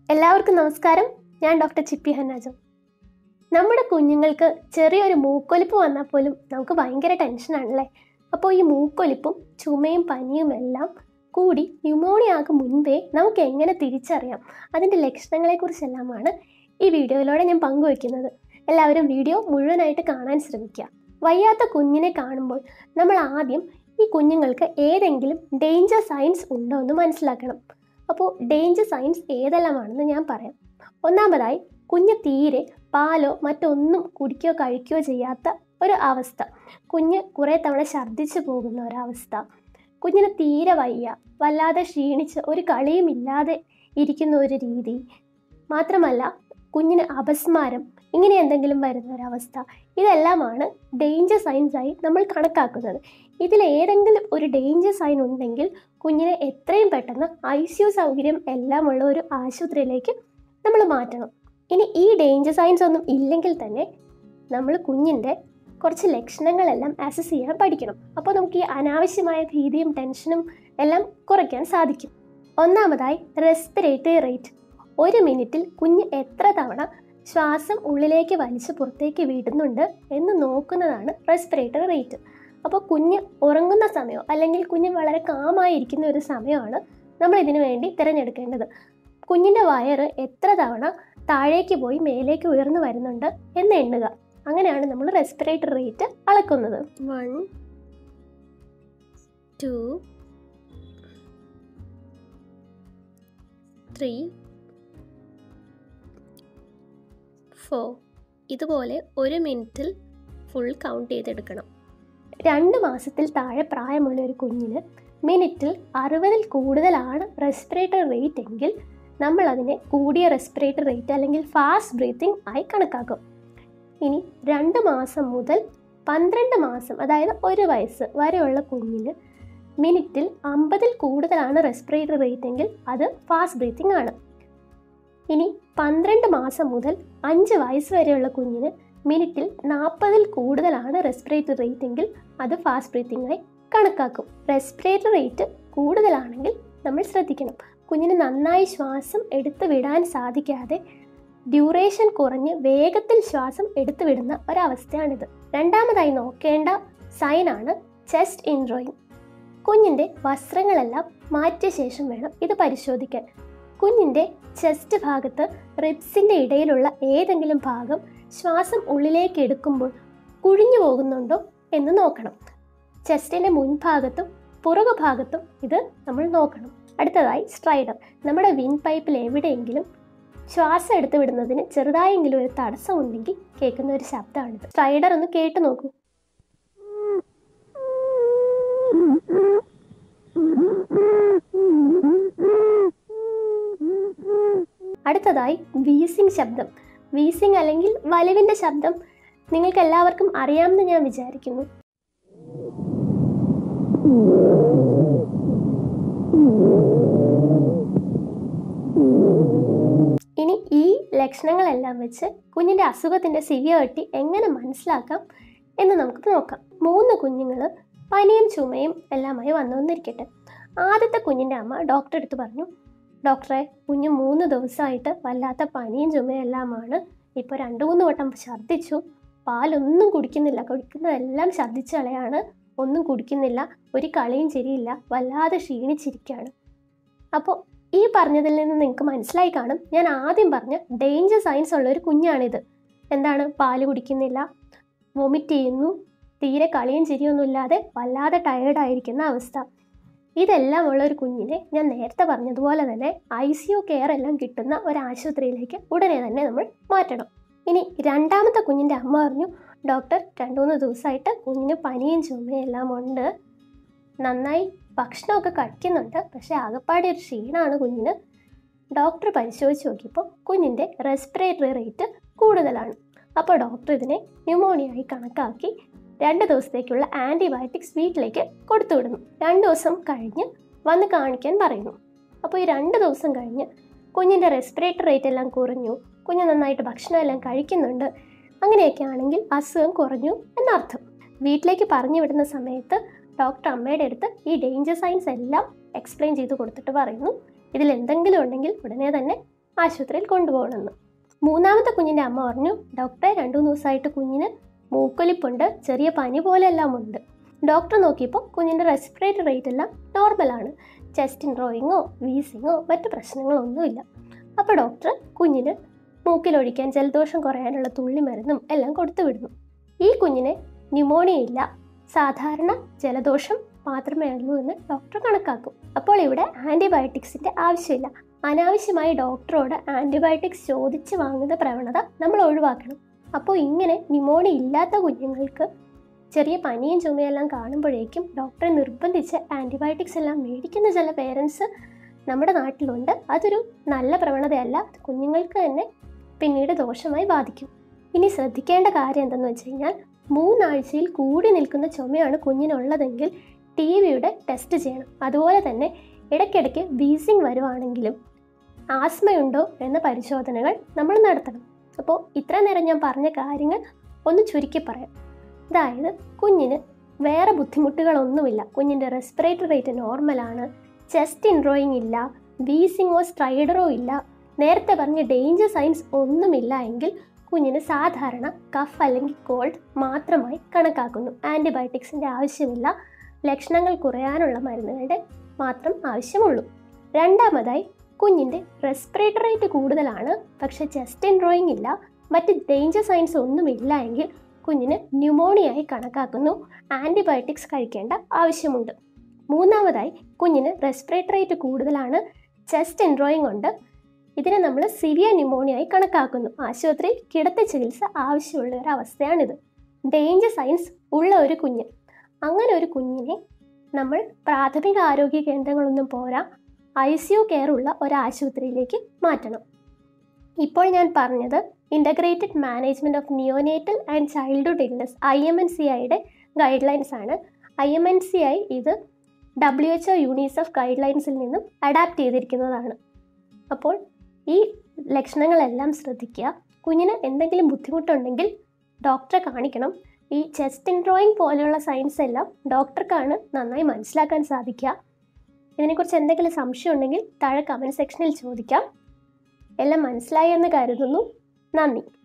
എല്ലാവർക്കും നമസ്കാരം ഞാൻ ഡോക്ടർ ചിപ്പി ഹന്നാജം നമ്മുടെ കുഞ്ഞുങ്ങൾക്ക് ചെറിയൊരു മൂക്കൊലിപ്പ് വന്നാൽ പോലും നമുക്ക് ഭയങ്കര ടെൻഷനാണല്ലേ അപ്പോൾ ഈ മൂക്കൊലിപ്പും ചുമയും പനിയും എല്ലാം കൂടി ന്യൂമോണിയാക്ക് മുൻപേ നമുക്ക് എങ്ങനെ തിരിച്ചറിയാം അതിൻ്റെ ലക്ഷണങ്ങളെക്കുറിച്ചെല്ലാമാണ് ഈ വീഡിയോയിലൂടെ ഞാൻ പങ്കുവയ്ക്കുന്നത് എല്ലാവരും വീഡിയോ മുഴുവനായിട്ട് കാണാൻ ശ്രമിക്കുക വയ്യാത്ത കുഞ്ഞിനെ കാണുമ്പോൾ നമ്മൾ ആദ്യം ഈ കുഞ്ഞുങ്ങൾക്ക് ഏതെങ്കിലും ഡേഞ്ചർ സൈൻസ് ഉണ്ടോ എന്ന് മനസ്സിലാക്കണം അപ്പോൾ ഡേഞ്ചർ സൈൻസ് ഏതെല്ലാമാണെന്ന് ഞാൻ പറയാം ഒന്നാമതായി കുഞ്ഞ് തീരെ പാലോ മറ്റൊന്നും കുടിക്കുകയോ കഴിക്കുകയോ ചെയ്യാത്ത ഒരു അവസ്ഥ കുഞ്ഞ് കുറേ തവണ ഛർദ്ദിച്ചു പോകുന്ന ഒരവസ്ഥ കുഞ്ഞിന് തീരെ വയ്യ വല്ലാതെ ക്ഷീണിച്ച് ഒരു കളിയും ഇല്ലാതെ ഇരിക്കുന്ന ഒരു രീതി മാത്രമല്ല കുഞ്ഞിന് അപസ്മാരം ഇങ്ങനെ എന്തെങ്കിലും വരുന്ന ഒരവസ്ഥ ഇതെല്ലാമാണ് ഡേഞ്ചർ സൈൻസ് ആയി നമ്മൾ കണക്കാക്കുന്നത് ഇതിൽ ഏതെങ്കിലും ഒരു ഡേഞ്ചർ സൈൻ ഉണ്ടെങ്കിൽ കുഞ്ഞിനെ എത്രയും പെട്ടെന്ന് ഐ സി യു സൗകര്യം എല്ലാം ഉള്ള ഒരു ആശുപത്രിയിലേക്ക് നമ്മൾ മാറ്റണം ഇനി ഈ ഡേഞ്ചർ സൈൻസ് ഒന്നും ഇല്ലെങ്കിൽ തന്നെ നമ്മൾ കുഞ്ഞിൻ്റെ കുറച്ച് ലക്ഷണങ്ങളെല്ലാം അസസ് ചെയ്യാൻ പഠിക്കണം അപ്പോൾ നമുക്ക് ഈ അനാവശ്യമായ ഭീതിയും ടെൻഷനും എല്ലാം കുറയ്ക്കാൻ സാധിക്കും ഒന്നാമതായി റെസ്പിറേറ്ററി റേറ്റ് ഒരു മിനിറ്റിൽ കുഞ്ഞ് എത്ര തവണ ശ്വാസം ഉള്ളിലേക്ക് വലിച്ച് പുറത്തേക്ക് വിടുന്നുണ്ട് എന്ന് നോക്കുന്നതാണ് റെസ്പിറേറ്ററി റേറ്റ് അപ്പോൾ കുഞ്ഞ് ഉറങ്ങുന്ന സമയം അല്ലെങ്കിൽ കുഞ്ഞ് വളരെ കാമായിരിക്കുന്ന ഒരു സമയമാണ് നമ്മൾ ഇതിനു വേണ്ടി തിരഞ്ഞെടുക്കേണ്ടത് കുഞ്ഞിൻ്റെ വയറ് എത്ര തവണ താഴേക്ക് പോയി മേലേക്ക് ഉയർന്നു വരുന്നുണ്ട് എന്ന് എണ്ണുക അങ്ങനെയാണ് നമ്മൾ റെസ്പിറേറ്ററി റേറ്റ് അളക്കുന്നത് വൺ ടു ത്രീ ഫോർ ഇതുപോലെ ഒരു മിനിറ്റിൽ ഫുൾ കൗണ്ട് ചെയ്തെടുക്കണം രണ്ട് മാസത്തിൽ താഴെ പ്രായമുള്ള ഒരു കുഞ്ഞിന് മിനിറ്റിൽ അറുപതിൽ കൂടുതലാണ് റെസ്പിറേറ്ററി റേറ്റ് എങ്കിൽ നമ്മൾ അതിനെ കൂടിയ റെസ്പിറേറ്ററി റേറ്റ് അല്ലെങ്കിൽ ഫാസ്റ്റ് ബ്രീത്തിങ് ആയി കണക്കാക്കും ഇനി രണ്ട് മാസം മുതൽ പന്ത്രണ്ട് മാസം അതായത് ഒരു വയസ്സ് വരെയുള്ള കുഞ്ഞിന് മിനിറ്റിൽ അമ്പതിൽ കൂടുതലാണ് റെസ്പിറേറ്ററി റേറ്റ് എങ്കിൽ അത് ഫാസ്റ്റ് ബ്രീത്തിങ് ആണ് ഇനി പന്ത്രണ്ട് മാസം മുതൽ അഞ്ച് വയസ്സ് വരെയുള്ള കുഞ്ഞിന് മിനിറ്റിൽ നാൽപ്പതിൽ കൂടുതലാണ് റെസ്പിറേറ്ററി റേറ്റ് എങ്കിൽ അത് ഫാസ്റ്റ് ബ്രീത്തിങ് ആയി കണക്കാക്കും റെസ്പിറേറ്ററി റേറ്റ് കൂടുതലാണെങ്കിൽ നമ്മൾ ശ്രദ്ധിക്കണം കുഞ്ഞിന് നന്നായി ശ്വാസം എടുത്തു വിടാൻ സാധിക്കാതെ ഡ്യൂറേഷൻ കുറഞ്ഞ് വേഗത്തിൽ ശ്വാസം എടുത്തു വിടുന്ന ഒരവസ്ഥയാണിത് രണ്ടാമതായി നോക്കേണ്ട സൈനാണ് ചെസ്റ്റ് ഇൻഡ്രോയിങ് കുഞ്ഞിൻ്റെ വസ്ത്രങ്ങളെല്ലാം മാറ്റിയ ശേഷം വേണം ഇത് പരിശോധിക്കാൻ കുഞ്ഞിൻ്റെ ചെസ്റ്റ് ഭാഗത്ത് റിബ്സിൻ്റെ ഇടയിലുള്ള ഏതെങ്കിലും ഭാഗം ശ്വാസം ഉള്ളിലേക്ക് എടുക്കുമ്പോൾ കുഴിഞ്ഞു പോകുന്നുണ്ടോ എന്ന് നോക്കണം ചെസ്റ്റിൻ്റെ മുൻഭാഗത്തും പുറകു ഭാഗത്തും ഇത് നമ്മൾ നോക്കണം അടുത്തതായി സ്ട്രൈഡർ നമ്മുടെ വിൻ പൈപ്പിൽ എവിടെയെങ്കിലും ശ്വാസം എടുത്തു വിടുന്നതിന് ചെറുതായെങ്കിലും ഒരു തടസ്സം ഉണ്ടെങ്കിൽ കേൾക്കുന്ന ഒരു ശബ്ദമാണിത് സ്ട്രൈഡർ ഒന്ന് കേട്ടു നോക്കൂ അടുത്തതായി വീസിംഗ് ശബ്ദം വീസിംഗ് അല്ലെങ്കിൽ വലിവിൻ്റെ ശബ്ദം നിങ്ങൾക്ക് എല്ലാവർക്കും അറിയാമെന്ന് ഞാൻ വിചാരിക്കുന്നു ഇനി ഈ ലക്ഷണങ്ങളെല്ലാം വെച്ച് കുഞ്ഞിൻ്റെ അസുഖത്തിൻ്റെ സിവിയോറിറ്റി എങ്ങനെ മനസ്സിലാക്കാം എന്ന് നമുക്ക് നോക്കാം മൂന്ന് കുഞ്ഞുങ്ങൾ പനിയും ചുമയും എല്ലാമായി വന്നു വന്നിരിക്കട്ടെ ആദ്യത്തെ കുഞ്ഞിൻ്റെ അമ്മ ഡോക്ടറെ അടുത്ത് പറഞ്ഞു ഡോക്ടറെ കുഞ്ഞ് മൂന്ന് ദിവസമായിട്ട് വല്ലാത്ത പനിയും ചുമയും എല്ലാമാണ് ഇപ്പോൾ രണ്ട് മൂന്ന് വട്ടം ഛർദ്ദിച്ചു പാലൊന്നും കുടിക്കുന്നില്ല കുടിക്കുന്നതെല്ലാം ഛർദ്ദിച്ച കളയാണ് ഒന്നും കുടിക്കുന്നില്ല ഒരു കളിയും ചിരിയില്ല വല്ലാതെ ക്ഷീണിച്ചിരിക്കുകയാണ് അപ്പോൾ ഈ പറഞ്ഞതിൽ നിന്ന് നിങ്ങൾക്ക് മനസ്സിലായി കാണും ഞാൻ ആദ്യം പറഞ്ഞ ഡേഞ്ചർ സൈൻസ് ഉള്ള ഒരു കുഞ്ഞാണിത് എന്താണ് പാല് കുടിക്കുന്നില്ല വൊമിറ്റ് ചെയ്യുന്നു തീരെ കളിയും ചിരിയൊന്നും ഇല്ലാതെ വല്ലാതെ ടയേർഡായിരിക്കുന്ന അവസ്ഥ ഇതെല്ലാം ഉള്ള ഒരു കുഞ്ഞിനെ ഞാൻ നേരത്തെ പറഞ്ഞതുപോലെ തന്നെ ഐ സി യു കെയർ എല്ലാം കിട്ടുന്ന ഒരു ആശുപത്രിയിലേക്ക് ഉടനെ തന്നെ നമ്മൾ മാറ്റണം ഇനി രണ്ടാമത്തെ കുഞ്ഞിൻ്റെ അമ്മ പറഞ്ഞു ഡോക്ടർ രണ്ട് മൂന്ന് ദിവസമായിട്ട് കുഞ്ഞിന് പനിയും ചുമയും എല്ലാം ഉണ്ട് നന്നായി ഭക്ഷണമൊക്കെ കഴിക്കുന്നുണ്ട് പക്ഷേ ആകപ്പാടെ ഒരു ക്ഷീണമാണ് കുഞ്ഞിന് ഡോക്ടർ പരിശോധിച്ച് നോക്കിയപ്പോൾ കുഞ്ഞിൻ്റെ റെസ്പിറേറ്ററി റേറ്റ് കൂടുതലാണ് അപ്പോൾ ഡോക്ടർ ഇതിനെ ന്യൂമോണിയായി കണക്കാക്കി രണ്ട് ദിവസത്തേക്കുള്ള ആൻറ്റിബയോട്ടിക്സ് വീട്ടിലേക്ക് കൊടുത്തു വിടുന്നു രണ്ട് ദിവസം കഴിഞ്ഞ് വന്ന് കാണിക്കാൻ പറയുന്നു അപ്പോൾ ഈ രണ്ട് ദിവസം കഴിഞ്ഞ് കുഞ്ഞിൻ്റെ റെസ്പിറേറ്ററി റേറ്റ് എല്ലാം കുറഞ്ഞു കുഞ്ഞ് നന്നായിട്ട് ഭക്ഷണം എല്ലാം കഴിക്കുന്നുണ്ട് അങ്ങനെയൊക്കെ ആണെങ്കിൽ അസുഖം കുറഞ്ഞു എന്നർത്ഥം വീട്ടിലേക്ക് പറഞ്ഞു വിടുന്ന സമയത്ത് ഡോക്ടർ അമ്മയുടെ അടുത്ത് ഈ ഡേഞ്ചർ സൈൻസ് എല്ലാം എക്സ്പ്ലെയിൻ ചെയ്ത് കൊടുത്തിട്ട് പറയുന്നു ഇതിൽ എന്തെങ്കിലും ഉണ്ടെങ്കിൽ ഉടനെ തന്നെ ആശുപത്രിയിൽ കൊണ്ടുപോകണമെന്ന് മൂന്നാമത്തെ കുഞ്ഞിൻ്റെ അമ്മ പറഞ്ഞു ഡോക്ടറെ രണ്ടു മൂന്ന് ദിവസമായിട്ട് കുഞ്ഞിന് മൂക്കൊലിപ്പുണ്ട് ചെറിയ പനി പോലെയെല്ലാം ഉണ്ട് ഡോക്ടർ നോക്കിയപ്പോൾ കുഞ്ഞിൻ്റെ റെസ്പിറേറ്ററി റേറ്റ് എല്ലാം നോർമലാണ് ചെസ്റ്റ് ഇൻട്രോയിങ്ങോ വീസിങ്ങോ മറ്റു പ്രശ്നങ്ങളൊന്നുമില്ല അപ്പോൾ ഡോക്ടർ കുഞ്ഞിന് മൂക്കിലൊഴിക്കാൻ ജലദോഷം കുറയാനുള്ള തുള്ളി മരുന്നും എല്ലാം കൊടുത്തു വിടുന്നു ഈ കുഞ്ഞിന് ന്യൂമോണിയ ഇല്ല സാധാരണ ജലദോഷം മാത്രമേ ഉള്ളൂ എന്ന് ഡോക്ടർ കണക്കാക്കും അപ്പോൾ ഇവിടെ ആൻറ്റിബയോട്ടിക്സിൻ്റെ ആവശ്യമില്ല അനാവശ്യമായി ഡോക്ടറോട് ആൻറ്റിബയോട്ടിക്സ് ചോദിച്ച് വാങ്ങുന്ന പ്രവണത നമ്മൾ ഒഴിവാക്കണം അപ്പോൾ ഇങ്ങനെ ന്യൂമോണിയ ഇല്ലാത്ത കുഞ്ഞുങ്ങൾക്ക് ചെറിയ പനിയും ചുമയെല്ലാം കാണുമ്പോഴേക്കും ഡോക്ടറെ നിർബന്ധിച്ച് ആൻറ്റിബയോട്ടിക്സ് എല്ലാം മേടിക്കുന്ന ചില പേരൻസ് നമ്മുടെ നാട്ടിലുണ്ട് അതൊരു നല്ല പ്രവണതയല്ല അത് കുഞ്ഞുങ്ങൾക്ക് തന്നെ പിന്നീട് ദോഷമായി ബാധിക്കും ഇനി ശ്രദ്ധിക്കേണ്ട കാര്യം എന്തെന്ന് വെച്ച് കഴിഞ്ഞാൽ മൂന്നാഴ്ചയിൽ കൂടി നിൽക്കുന്ന ചുമയാണ് കുഞ്ഞിനുള്ളതെങ്കിൽ ടി വിയുടെ ടെസ്റ്റ് ചെയ്യണം അതുപോലെ തന്നെ ഇടയ്ക്കിടയ്ക്ക് വീസിങ് വരുവാണെങ്കിലും ആസ്മയുണ്ടോ എന്ന പരിശോധനകൾ നമ്മൾ നടത്തണം അപ്പോൾ ഇത്ര നേരം ഞാൻ പറഞ്ഞ കാര്യങ്ങൾ ഒന്ന് ചുരുക്കി പറയാം അതായത് കുഞ്ഞിന് വേറെ ബുദ്ധിമുട്ടുകളൊന്നുമില്ല കുഞ്ഞിൻ്റെ റെസ്പിറേറ്ററി റേറ്റ് നോർമലാണ് ചെസ്റ്റ് ഇൻട്രോയിങ് ഇല്ല വീസിങ്ങോ സ്ട്രൈഡറോ ഇല്ല നേരത്തെ പറഞ്ഞ ഡേഞ്ചർ സൈൻസ് ഒന്നുമില്ല എങ്കിൽ കുഞ്ഞിന് സാധാരണ കഫ് അല്ലെങ്കിൽ കോൾഡ് മാത്രമായി കണക്കാക്കുന്നു ആൻറ്റിബയോട്ടിക്സിൻ്റെ ആവശ്യമില്ല ലക്ഷണങ്ങൾ കുറയാനുള്ള മരുന്നുകളുടെ മാത്രം ആവശ്യമുള്ളൂ രണ്ടാമതായി കുഞ്ഞിൻ്റെ റെസ്പിറേറ്ററി റേറ്റ് കൂടുതലാണ് പക്ഷെ ചെസ്റ്റ് ഇൻട്രോയിങ് ഇല്ല മറ്റ് ഡേഞ്ചർ സൈൻസ് ഒന്നുമില്ല എങ്കിൽ കുഞ്ഞിന് ന്യൂമോണിയായി കണക്കാക്കുന്നു ആൻറ്റിബയോട്ടിക്സ് കഴിക്കേണ്ട ആവശ്യമുണ്ട് മൂന്നാമതായി കുഞ്ഞിന് റെസ്പിറേറ്ററി റേറ്റ് കൂടുതലാണ് ചെസ്റ്റ് എൻട്രോയിങ് ഉണ്ട് ഇതിനെ നമ്മൾ സിവിയർ ന്യൂമോണിയായി കണക്കാക്കുന്നു ആശുപത്രിയിൽ കിടത്തി ചികിത്സ ആവശ്യമുള്ള ഒരു അവസ്ഥയാണിത് ഡേഞ്ചർ സൈൻസ് ഉള്ള ഒരു കുഞ്ഞ് അങ്ങനെ ഒരു കുഞ്ഞിനെ നമ്മൾ പ്രാഥമിക ആരോഗ്യ കേന്ദ്രങ്ങളൊന്നും പോരാ ഐ സി യു കെയർ ഉള്ള ഒരു ആശുപത്രിയിലേക്ക് മാറ്റണം ഇപ്പോൾ ഞാൻ പറഞ്ഞത് integrated management of neonatal and childhood illness I M N C ഐയുടെ ഗൈഡ് ലൈൻസ് ആണ് I M N C I ഇത് ഡബ്ല്യു എച്ച് ഒ യൂണിസെഫ് ഗൈഡ് ലൈൻസിൽ നിന്നും അഡാപ്റ്റ് ചെയ്തിരിക്കുന്നതാണ് അപ്പോൾ ഈ ലക്ഷണങ്ങളെല്ലാം ശ്രദ്ധിക്കുക കുഞ്ഞിന് എന്തെങ്കിലും ബുദ്ധിമുട്ടുണ്ടെങ്കിൽ ഡോക്ടറെ കാണിക്കണം ഈ ചെസ്റ്റ് ഇൻട്രോയിങ് പോലെയുള്ള സയൻസ് എല്ലാം ഡോക്ടർക്കാണ് നന്നായി മനസ്സിലാക്കാൻ സാധിക്കുക ഇതിനെക്കുറിച്ച് എന്തെങ്കിലും സംശയം ഉണ്ടെങ്കിൽ താഴെ കമൻറ്റ് സെക്ഷനിൽ ചോദിക്കാം എല്ലാം മനസ്സിലായി എന്ന് കരുതുന്നു നന്ദി